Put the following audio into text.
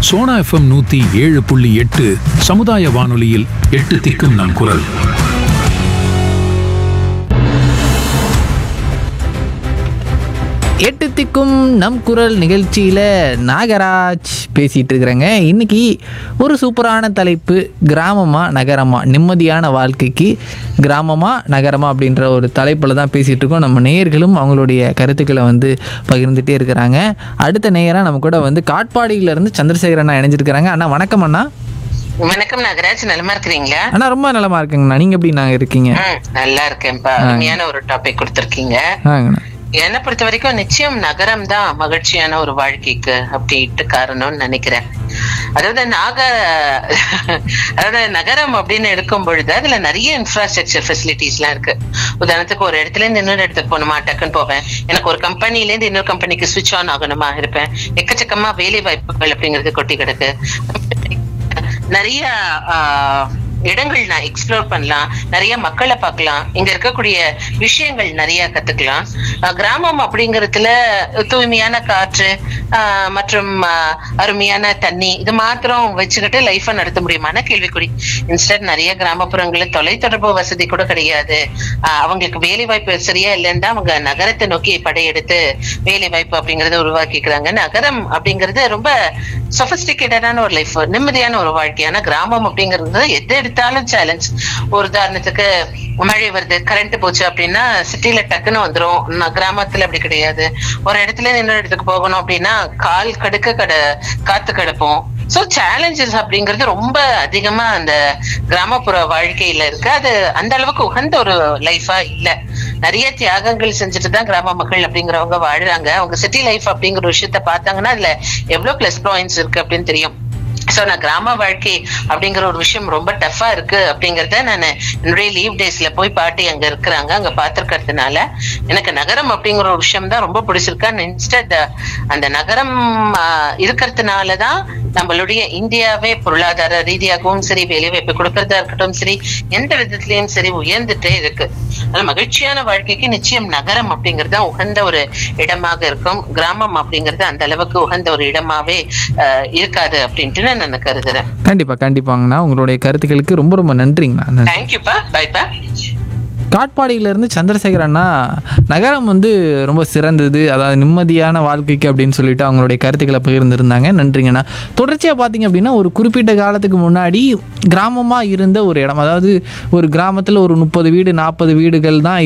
Sona FM நூத்தி ஏழு புள்ளி எட்டு சமுதாய வானொலியில் எட்டு திக்கும் நம் குரல் எட்டு திக்கும் நம் குரல் நிகழ்ச்சியில் நாகராஜ் பேசிகிட்டு இருக்கிறேங்க இன்னைக்கு ஒரு சூப்பரான தலைப்பு கிராமமா நகரமா நிம்மதியான வாழ்க்கைக்கு கிராமமா நகரமா அப்படின்ற ஒரு தலைப்பில் தான் பேசிகிட்டு இருக்கோம் நம்ம நேயர்களும் அவங்களுடைய கருத்துக்களை வந்து பகிர்ந்துட்டே இருக்கிறாங்க அடுத்த நேயராக நம்ம கூட வந்து காட்பாடியிலேருந்து சந்திரசேகர் அண்ணா இணைஞ்சிருக்கிறாங்க அண்ணா வணக்கம் அண்ணா வணக்கம் நாகராஜ் நலமா இருக்கிறீங்களா அண்ணா ரொம்ப நலமா இருக்குங்கண்ணா நீங்கள் எப்படி நாங்கள் இருக்கீங்க ம், நல்லா இருக்கேன்ப்பா அருமையான ஒரு டாபிக் கொடுத்திருக்கீங்க ஆங்கண்ணா என்னை பொறுத்த வரைக்கும் நிச்சயம் நகரம் தான் மகிழ்ச்சியான ஒரு வாழ்க்கைக்கு அப்படின்ட்டு காரணம்னு நினைக்கிறேன் அதாவது நாக அதாவது நகரம் அப்படின்னு எடுக்கும் பொழுது அதுல நிறைய இன்ஃப்ராஸ்ட்ரக்சர் ஃபெசிலிட்டிஸ் எல்லாம் இருக்கு உதாரணத்துக்கு ஒரு இடத்துல இருந்து இன்னொரு இடத்துக்கு போகணுமா டக்குன்னு போவேன் எனக்கு ஒரு கம்பெனில இருந்து இன்னொரு கம்பெனிக்கு சுவிட்ச் ஆன் ஆகணுமா இருப்பேன் எக்கச்சக்கமா வேலை வாய்ப்புகள் அப்படிங்கிறது கொட்டி கிடக்கு நிறைய ஆஹ், இடங்கள் நான் எக்ஸ்ப்ளோர் பண்ணலாம் நிறைய மக்களை பார்க்கலாம் இங்க இருக்கக்கூடிய விஷயங்கள் நிறைய கத்துக்கலாம் ஆஹ், கிராமம் அப்படிங்கறதுல தூய்மையான காற்று ஆஹ், மற்றும் ஆஹ், அருமையான தண்ணி இது மாத்திரம் வச்சுக்கிட்டு லைஃப நடத்த முடியுமான கேள்விக்குறி இன்ஸ்டன்ட் நிறைய கிராமப்புறங்கள்ல தொலைத்தொடர்பு வசதி கூட கிடையாது ஆஹ், அவங்களுக்கு வேலை வாய்ப்பு சரியா இல்லைன்னு தான் அவங்க நகரத்தை நோக்கி படையெடுத்து வேலை வாய்ப்பு அப்படிங்கறத உருவாக்கிக்கிறாங்க நகரம் அப்படிங்கிறது ரொம்ப சொபிஸ்டிகேட்டடான ஒரு லைஃப் நிம்மதியான ஒரு வாழ்க்கையான கிராமம் அப்படிங்கிறது எது எடுத்தாலும் சேலஞ்ச் ஒரு உதாரணத்துக்கு மழை வருது கரண்ட் போச்சு அப்படின்னா சிட்டில டக்குன்னு வந்துரும் ந- கிராமத்துல அப்படி கிடையாது ஒரு இடத்துல இருந்து இன்னொரு இடத்துக்கு போகணும் அப்படின்னா கால் கடுக்க கட காத்து கிடப்போம் சோ சேலஞ்சஸ் அப்படிங்கிறது ரொம்ப அதிகமா அந்த கிராமப்புற வாழ்க்கையில இருக்கு அது அந்த அளவுக்கு உகந்த ஒரு லைஃபா இல்ல நிறைய தியாகங்கள் செஞ்சுட்டு தான் கிராம மக்கள் அப்படிங்கிறவங்க வாழுறாங்க அவங்க சிட்டி லைஃப் அப்படிங்கிற விஷயத்த பார்த்தாங்கன்னா அதுல எவ்வளவு பிளஸ் பாயிண்ட்ஸ் இருக்கு அப்படின்னு தெரியும் சோ நான் கிராம வாழ்க்கை அப்படிங்கிற ஒரு விஷயம் ரொம்ப டஃபா இருக்கு அப்படிங்கறத நான் என்னுடைய லீவ் டேஸ்ல போய் பாட்டி அங்க இருக்கிறாங்க அங்க பாத்துருக்கிறதுனால எனக்கு நகரம் அப்படிங்கிற ஒரு விஷயம் தான் ரொம்ப பிடிச்சிருக்கு இன்ஸ்டட் அந்த நகரம் ஆஹ், இருக்கிறதுனாலதான் நம்மளுடைய இந்தியாவே பொருளாதார ரீதியாகவும் சரி வேலைவாய்ப்பு கொடுக்கறதா இருக்கட்டும் சரி எந்த விதத்திலயும் சரி உயர்ந்துட்டே இருக்கு அதனால மகிழ்ச்சியான வாழ்க்கைக்கு நிச்சயம் நகரம் அப்படிங்கிறது தான் உகந்த ஒரு இடமாக இருக்கும் கிராமம் அப்படிங்கிறது அந்த அளவுக்கு உகந்த ஒரு இடமாவே ஆஹ், இருக்காது அப்படின்ட்டு நான் கருதுறேன் கண்டிப்பாக கண்டிப்பாங்கண்ணா உங்களுடைய கருத்துக்களுக்கு ரொம்ப ரொம்ப நன்றிங்கண்ணா நன்றி தேங்க்யூப்பா பைப்பா காட்பாடியிலேருந்து சந்திரசேகர் அண்ணா நகரம் வந்து ரொம்ப சிறந்தது அதாவது நிம்மதியான வாழ்க்கைக்கு அப்படின்னு சொல்லிட்டு அவங்களுடைய கருத்துக்களை பகிர்ந்திருந்தாங்க நன்றிங்கண்ணா தொடர்ச்சியாக பார்த்தீங்க அப்படின்னா ஒரு குறிப்பிட்ட காலத்துக்கு முன்னாடி கிராமமாக இருந்த ஒரு இடம் அதாவது ஒரு கிராமத்தில் ஒரு முப்பது வீடு நாற்பது வீடுகள் தான்